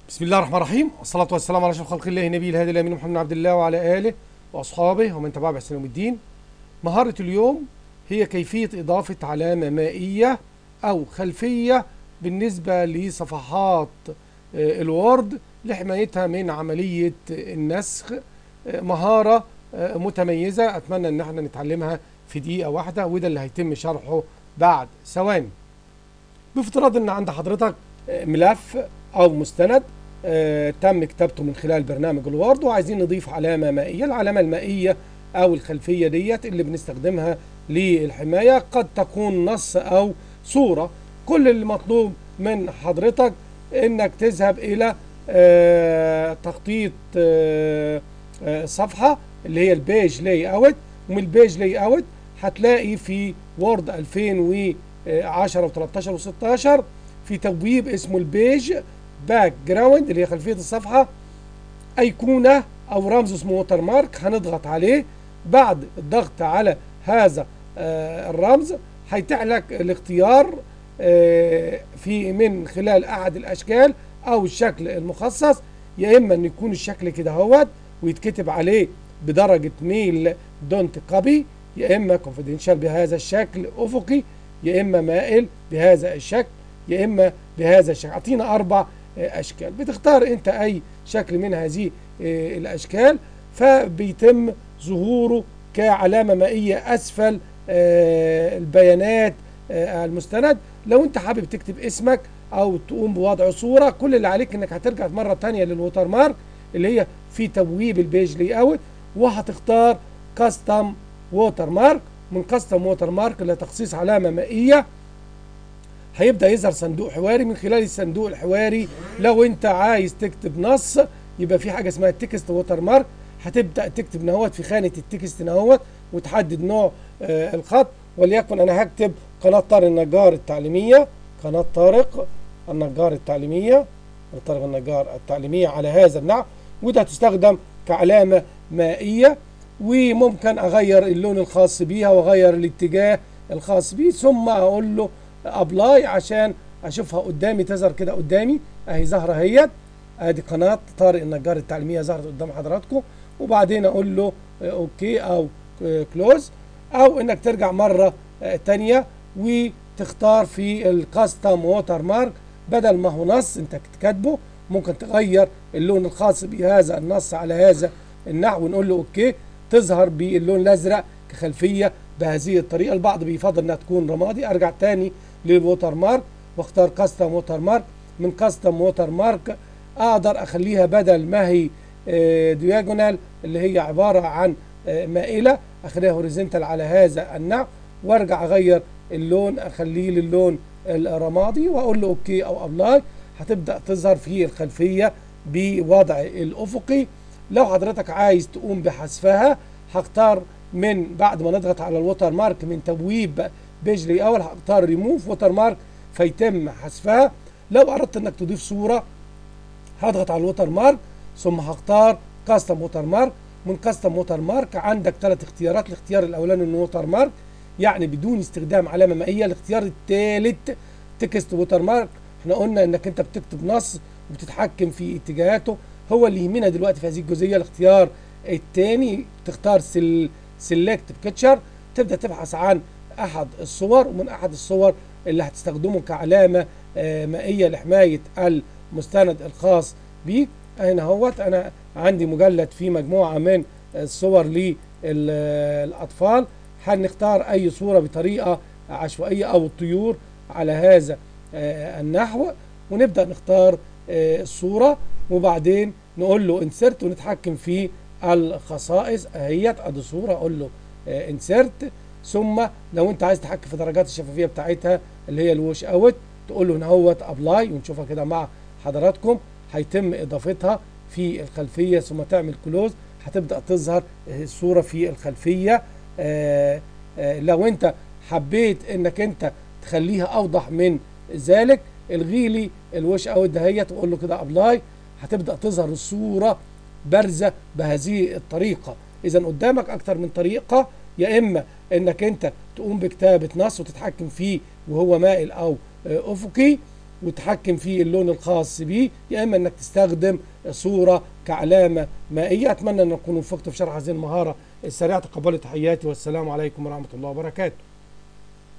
بسم الله الرحمن الرحيم والصلاة والسلام على أشرف خلق الله نبي الهادي الأمين محمد بن عبد الله وعلى آله وأصحابه ومن تبعه بإحسان يوم الدين. مهارة اليوم هي كيفية إضافة علامة مائية أو خلفية بالنسبة لصفحات آه، الوورد لحمايتها من عملية النسخ آه، مهارة آه، متميزة أتمنى إن احنا نتعلمها في دقيقة واحدة وده اللي هيتم شرحه بعد ثواني. بافتراض إن عند حضرتك آه، ملف أو مستند آه، تم كتابته من خلال برنامج الوورد وعايزين نضيف علامة مائية العلامة المائية أو الخلفية ديت اللي بنستخدمها للحماية قد تكون نص أو صورة كل اللي مطلوب من حضرتك إنك تذهب إلى آه، تخطيط آه، آه، صفحة اللي هي البيج لاي اوت ومن البيج لاي اوت هتلاقي في وورد 2010 و13 و16 في تبويب اسمه البيج باك جراوند اللي هي خلفيه الصفحه ايقونه او رمز اسمه ووتر مارك هنضغط عليه بعد الضغط على هذا آه، الرمز هيتيح لك الاختيار آه، في من خلال احد الاشكال او الشكل المخصص يا اما ان يكون الشكل كده اهوت ويتكتب عليه بدرجه ميل دونت كوبي يا اما كونفيدنشال بهذا الشكل افقي يا اما مائل بهذا الشكل يا اما بهذا الشكل اعطينا اربع آه، اشكال بتختار انت اي شكل من هذه آه، الاشكال فبيتم ظهوره كعلامه مائيه اسفل آه، البيانات آه، المستند لو انت حابب تكتب اسمك او تقوم بوضع صوره كل اللي عليك انك هترجع مره تانية للوتر مارك اللي هي في تبويب البيج لي اوت وهتختار كاستم ووتر مارك من كاستم ووتر مارك لتخصيص علامه مائيه هيبدا يظهر صندوق حواري من خلال الصندوق الحواري لو انت عايز تكتب نص يبقى في حاجه اسمها التكست ووتر مارك هتبدا تكتب نهوت في خانه التكست نهوت وتحدد نوع آه الخط وليكن انا هكتب قناه طارق النجار التعليميه قناه طارق النجار التعليميه طارق النجار التعليميه على هذا النحو وده تستخدم كعلامه مائيه وممكن اغير اللون الخاص بيها واغير الاتجاه الخاص بيه ثم اقول له ابلاي عشان اشوفها قدامي تظهر كده قدامي اهي ظاهره اهيت ادي قناه طارق النجار التعليميه ظهرت قدام حضراتكم وبعدين اقول له آه، اوكي او آه، كلوز او انك ترجع مره آه، تانية وتختار في الكاستم ووتر مارك بدل ما هو نص انت كاتبه ممكن تغير اللون الخاص بهذا النص على هذا النحو ونقول له اوكي تظهر باللون الازرق كخلفيه بهذه الطريقه البعض بيفضل انها تكون رمادي ارجع تاني للووتر مارك واختار كاستم ووتر مارك من كاستم ووتر مارك اقدر اخليها بدل ما هي دياجونال اللي هي عباره عن آه، مائله اخليها هوريزونتال على هذا النحو وارجع اغير اللون اخليه للون الرمادي واقول له اوكي او ابلاي هتبدا تظهر في الخلفيه بوضع الافقي لو حضرتك عايز تقوم بحذفها هختار من بعد ما نضغط على الوتر مارك من تبويب بيج لي اول هختار ريموف ووتر مارك فيتم حذفها لو اردت انك تضيف صوره هضغط على الوتر مارك ثم هختار كاستم ووتر مارك من كاستم ووتر مارك عندك ثلاث اختيارات الاختيار الاولاني انه ووتر مارك يعني بدون استخدام علامه مائيه الاختيار الثالث تكست ووتر مارك احنا قلنا انك انت بتكتب نص وبتتحكم في اتجاهاته هو اللي يهمنا دلوقتي في هذه الجزئيه الاختيار الثاني تختار سل سيلكت بكتشر تبدا تبحث عن احد الصور ومن احد الصور اللي هتستخدمه كعلامه آه، مائيه لحمايه المستند الخاص بيك هنا اهوت انا عندي مجلد فيه مجموعه من الصور للاطفال هنختار اي صوره بطريقه عشوائيه او الطيور على هذا آه، النحو ونبدا نختار آه، الصوره وبعدين نقول له انسرت ونتحكم في الخصائص اهيت ادي صوره اقول له انسرت ثم لو انت عايز تحكم في درجات الشفافيه بتاعتها اللي هي الوش اوت تقول له نهوت ابلاي ونشوفها كده مع حضراتكم هيتم اضافتها في الخلفيه ثم تعمل كلوز هتبدا تظهر الصوره في الخلفيه آه، آه، لو انت حبيت انك انت تخليها اوضح من ذلك الغي لي الوش اوت دهيت وقول له كده ابلاي هتبدا تظهر الصوره بارزه بهذه الطريقه اذا قدامك اكتر من طريقه يا اما انك انت تقوم بكتابه نص وتتحكم فيه وهو مائل او آه، افقي وتحكم في اللون الخاص بيه يا اما انك تستخدم صوره كعلامه مائيه اتمنى ان اكون وفقت في شرح هذه المهاره السريعه تقبلوا تحياتي والسلام عليكم ورحمه الله وبركاته